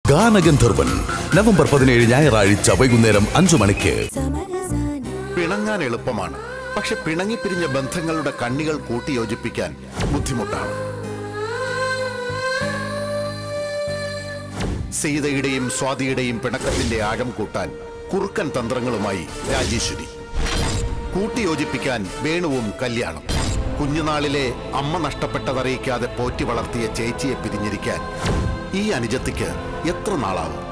ഗാനഗന്ധർവൻ November പതിനേഴ് ഞായറാഴ്ച വൈകുന്നേരം അഞ്ചു മണിക്ക് പിണങ്ങാൻ എളുപ്പമാണ് പക്ഷെ പിണങ്ങിപ്പിരിഞ്ഞ ബന്ധങ്ങളുടെ കണ്ണികൾ കൂട്ടിയോജിപ്പിക്കാൻ ബുദ്ധിമുട്ടാണ് സീതയുടെയും സ്വാതിയുടെയും പിണക്കത്തിന്റെ ആഴം കൂട്ടാൻ കുറുക്കൻ തന്ത്രങ്ങളുമായി രാജേശ്വരി കൂട്ടിയോജിപ്പിക്കാൻ വേണുവും കല്യാണം കുഞ്ഞുനാളിലെ അമ്മ നഷ്ടപ്പെട്ടതറിയിക്കാതെ പോറ്റി വളർത്തിയ ചേച്ചിയെ പിരിഞ്ഞിരിക്കാൻ ഈ അനുജത്തിക്ക് എത്ര നാളാവും